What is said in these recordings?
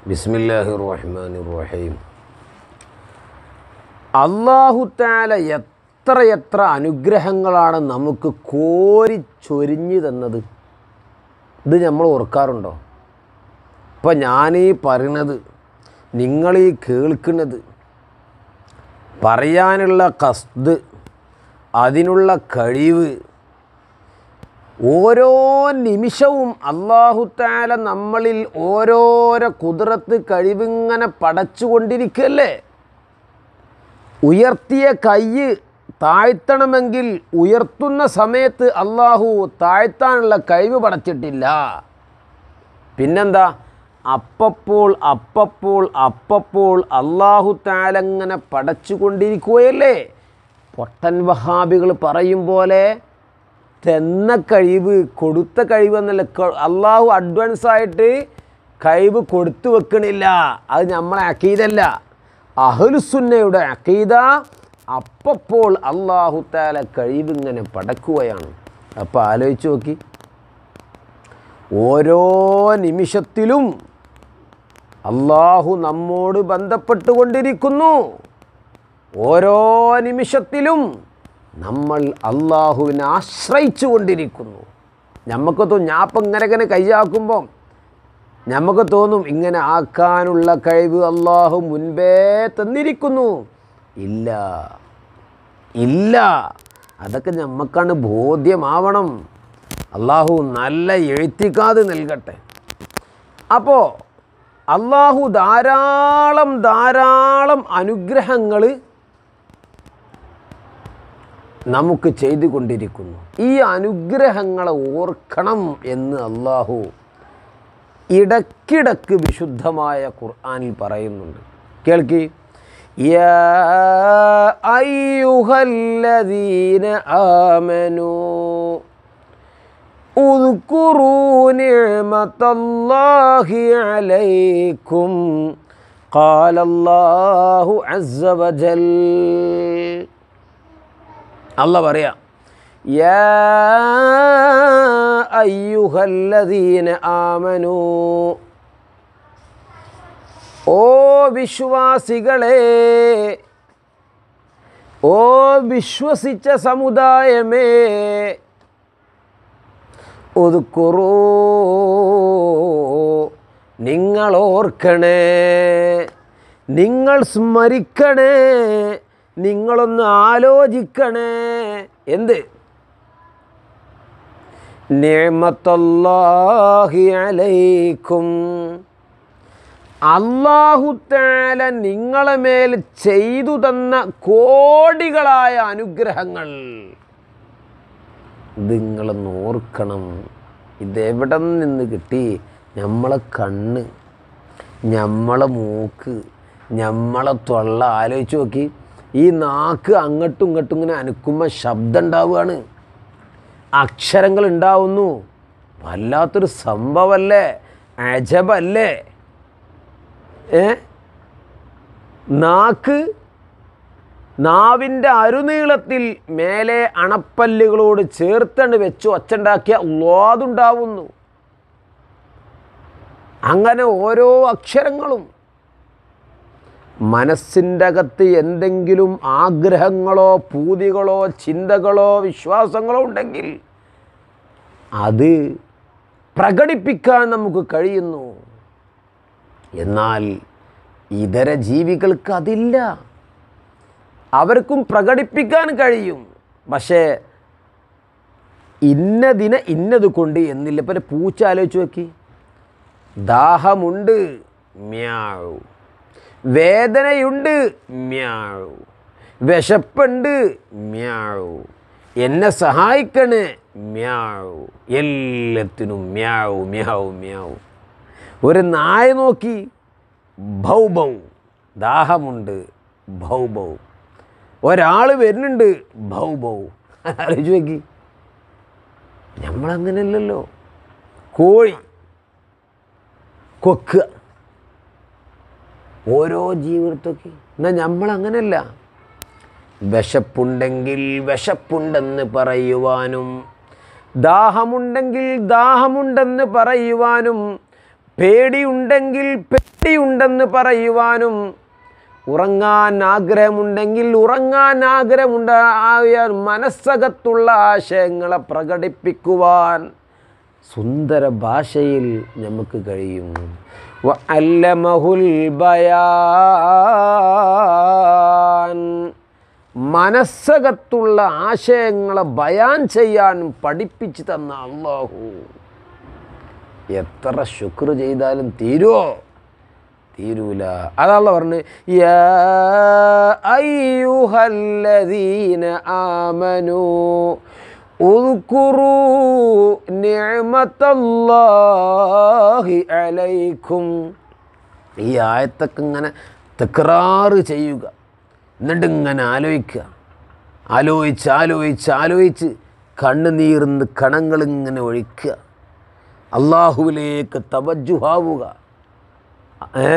ബിസ്മില്ലാഹി റഹ്മാൻ റഹീം അള്ളാഹുത്താല എത്ര എത്ര അനുഗ്രഹങ്ങളാണ് നമുക്ക് കോരി ചൊരിഞ്ഞു തന്നത് ഇത് നമ്മൾ ഓർക്കാറുണ്ടോ ഇപ്പം ഞാനീ പറയണത് നിങ്ങളീ കേൾക്കുന്നത് പറയാനുള്ള കസ്ത് അതിനുള്ള കഴിവ് ഓരോ നിമിഷവും അള്ളാഹുത്താല നമ്മളിൽ ഓരോരോ കുതിരത്ത് കഴിവിങ്ങനെ പടച്ചുകൊണ്ടിരിക്കുകയല്ലേ ഉയർത്തിയ കൈ താഴ്ത്തണമെങ്കിൽ ഉയർത്തുന്ന സമയത്ത് അള്ളാഹു താഴ്ത്താനുള്ള കഴിവ് പടച്ചിട്ടില്ല പിന്നെന്താ അപ്പപ്പോൾ അപ്പപ്പോൾ അപ്പപ്പോൾ അള്ളാഹു താലങ്ങനെ പടച്ചുകൊണ്ടിരിക്കുകയല്ലേ പൊട്ടൻ വഹാബികൾ പറയും പോലെ തെന്ന കഴിവ് കൊടുത്ത കഴിവ് എന്നല്ല ക- അള്ളാഹു അഡ്വാൻസ് ആയിട്ട് കഴിവ് കൊടുത്തു വെക്കണില്ല അത് നമ്മളെ അക്കീതല്ല അഹുലുസുന്നയുടെ അക്കീത അപ്പപ്പോൾ അള്ളാഹു താല കഴിവ് ഇങ്ങനെ പടക്കുകയാണ് അപ്പോൾ ആലോചിച്ച് നോക്കി ഓരോ നിമിഷത്തിലും അള്ളാഹു നമ്മോട് ബന്ധപ്പെട്ടുകൊണ്ടിരിക്കുന്നു ഓരോ നിമിഷത്തിലും നമ്മൾ അള്ളാഹുവിനെ ആശ്രയിച്ചു കൊണ്ടിരിക്കുന്നു നമുക്ക് തോന്നും ഞാൻ ഇപ്പം ഇങ്ങനെ ഇങ്ങനെ കൈയാക്കുമ്പം നമുക്ക് തോന്നും ഇങ്ങനെ ആക്കാനുള്ള കഴിവ് അള്ളാഹു മുൻപേ തന്നിരിക്കുന്നു ഇല്ല ഇല്ല അതൊക്കെ നമുക്കാണ് ബോധ്യമാവണം അള്ളാഹു നല്ല എഴുത്തിക്കാതെ നൽകട്ടെ അപ്പോൾ അള്ളാഹു ധാരാളം ധാരാളം അനുഗ്രഹങ്ങൾ നമുക്ക് ചെയ്തു കൊണ്ടിരിക്കുന്നു ഈ അനുഗ്രഹങ്ങളെ ഓർക്കണം എന്ന് അള്ളാഹു ഇടക്കിടക്ക് വിശുദ്ധമായ ഖുർആനിൽ പറയുന്നുണ്ട് കേൾക്കി യാ അയ്യുഹല്ലദീന ആമനൂ اذكروا نعمة الله عليكم قال الله عز وجل الله പറയാ يا أيها الذين آمنوا ഓ വിശ്വാസികളെ ഓ വിശ്വസിച്ച സമുദായമേ ഒതുക്കുറൂ നിങ്ങൾ ഓർക്കണേ നിങ്ങൾ സ്മരിക്കണേ നിങ്ങളൊന്ന് ആലോചിക്കണേ എന്ത് നിയമത്തല്ലാഹി അലൈക്കും അള്ളാഹുത്താല നിങ്ങളെ മേൽ ചെയ്തു തന്ന കോടികളായ അനുഗ്രഹങ്ങൾ ഇത് നിങ്ങളൊന്ന് ഓർക്കണം ഇതെവിടെ നിന്ന് കിട്ടി നമ്മളെ കണ്ണ് നമ്മളെ മൂക്ക് നമ്മളെ തൊള്ള ആലോചിച്ച് നോക്കി ഈ നാക്ക് അങ്ങോട്ടും ഇങ്ങോട്ടും ഇങ്ങനെ അനക്കുമ്പോൾ ശബ്ദം ഉണ്ടാവുകയാണ് അക്ഷരങ്ങൾ ഉണ്ടാവുന്നു വല്ലാത്തൊരു സംഭവമല്ലേ അജബല്ലേ ഏ നാക്ക് നാവിൻ്റെ അരുനീളത്തിൽ മേലെ അണപ്പല്ലുകളോട് ചേർത്തണ്ട് വെച്ച് ഒച്ചുണ്ടാക്കിയ ലോതുണ്ടാവുന്നു അങ്ങനെ ഓരോ അക്ഷരങ്ങളും മനസ്സിൻ്റെ അകത്ത് എന്തെങ്കിലും ആഗ്രഹങ്ങളോ പൂതികളോ ചിന്തകളോ വിശ്വാസങ്ങളോ ഉണ്ടെങ്കിൽ അത് പ്രകടിപ്പിക്കാൻ നമുക്ക് കഴിയുന്നു എന്നാൽ ഇതര ജീവികൾക്ക് അതില്ല അവർക്കും പ്രകടിപ്പിക്കാൻ കഴിയും പക്ഷേ ഇന്നതിനെ ഇന്നത് കൊണ്ട് എന്നില്ല ഇപ്പം ഒരു പൂച്ച ആലോചിച്ച് നോക്കി ദാഹമുണ്ട് മ്യാവ് വേദനയുണ്ട് മ്യാവ് വിശപ്പുണ്ട് മ്യാവ് എന്നെ സഹായിക്കണേ മ്യാവ് എല്ലാത്തിനും മ്യാവ് മ്യാവ് മ്യാവ് ഒരു നായ നോക്കി ഭൗ ഭൗ ദാഹമുണ്ട് ഭൗ ഭൗ ഒരാൾ വരുന്നുണ്ട് ഭൗ ഭൗ ആലോചിച്ച് നോക്കി നമ്മളങ്ങനെയല്ലല്ലോ കോഴി കൊക്കുക ഓരോ ജീവിതത്തൊക്കെ എന്നാൽ നമ്മളങ്ങനെയല്ല വിശപ്പുണ്ടെങ്കിൽ വിശപ്പുണ്ടെന്ന് പറയുവാനും ദാഹമുണ്ടെങ്കിൽ ദാഹമുണ്ടെന്ന് പറയുവാനും പേടിയുണ്ടെങ്കിൽ പേടി മടിയുണ്ടെന്ന് പറയുവാനും ഉറങ്ങാൻ ആഗ്രഹമുണ്ടെങ്കിൽ ഉറങ്ങാൻ ആഗ്രഹമുണ്ടായ മനസ്സകത്തുള്ള ആശയങ്ങളെ പ്രകടിപ്പിക്കുവാൻ സുന്ദര ഭാഷയിൽ നമുക്ക് കഴിയും വഅല്ലമഹുൽ ബയാൻ മനസ്സകത്തുള്ള ആശയങ്ങളെ ബയാൻ ചെയ്യാനും പഠിപ്പിച്ചു തന്ന അള്ളാഹു എത്ര ശുക്ർ ചെയ്താലും തീരുമോ തീരൂല അതല്ല പറഞ്ഞു യാ അയ്യുഹല്ലദീന ആമനു ഉദ്കുറൂ നിഅമത്തല്ലാഹി അലൈക്കും ഈ ആയത്തൊക്കെ ഇങ്ങനെ തക്രാറ് ചെയ്യുക എന്നിട്ട് ഇങ്ങനെ ആലോചിക്കുക ആലോചിച്ച് ആലോചിച്ച് ആലോചിച്ച് കണ്ണുനീർന്ന് കണങ്ങളിങ്ങനെ ഒഴിക്കുക അള്ളാഹുവിലേക്ക് തവജുഹാവുക ഏ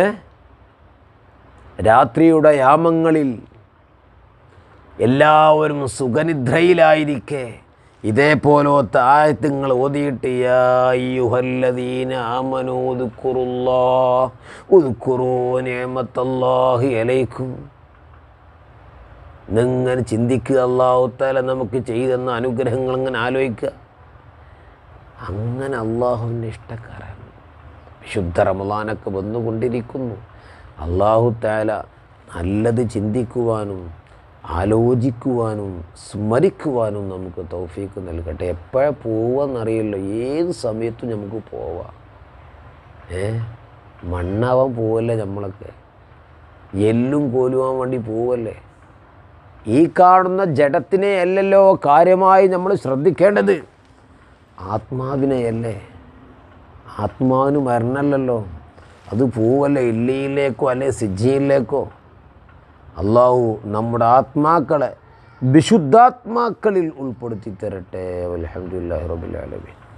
രാത്രിയുടെ യാമങ്ങളിൽ എല്ലാവരും സുഖനിദ്രയിലായിരിക്കെ ഇതേപോലത്തെ ആയത്തുങ്ങൾ ഓതിയിട്ട് യാ അയ്യുഹല്ലദീന ആമനൂ ഉദ്കുറുല്ലാ ഉദ്കുറൂ നിഅമത്തല്ലാഹി അലൈക്കും ഇന്നിങ്ങനെ ചിന്തിക്കുക അള്ളാഹുത്താല നമുക്ക് ചെയ്തെന്ന അനുഗ്രഹങ്ങൾ ഇങ്ങനെ ആലോചിക്കുക അങ്ങനെ അള്ളാഹുവിൻ്റെ ഇഷ്ടക്കാരാണ് വിശുദ്ധ റമദാനൊക്കെ വന്നുകൊണ്ടിരിക്കുന്നു അള്ളാഹു താല നല്ലത് ചിന്തിക്കുവാനും ആലോചിക്കുവാനും സ്മരിക്കുവാനും നമുക്ക് തൗഫീക്ക് നൽകട്ടെ എപ്പോഴാണ് പോവാന്നറിയില്ല ഏത് സമയത്തും നമുക്ക് പോവാം ഏ മണ്ണാവാൻ പോവല്ലേ നമ്മളൊക്കെ എല്ലും കോലുവാൻ വേണ്ടി പോവല്ലേ ഈ കാണുന്ന ജഡത്തിനെ അല്ലല്ലോ കാര്യമായി നമ്മൾ ശ്രദ്ധിക്കേണ്ടത് ആത്മാവിനെയല്ലേ ആത്മാവിന് മരണമല്ലല്ലോ അത് പോവല്ലേ ഇല്ലയിലേക്കോ അല്ലെ സിജിയിലേക്കോ അള്ളാഹു നമ്മുടെ ആത്മാക്കളെ വിശുദ്ധാത്മാക്കളിൽ ഉൾപ്പെടുത്തി തരട്ടെ അലഹമുല്ലാ റബുലാലമീൻ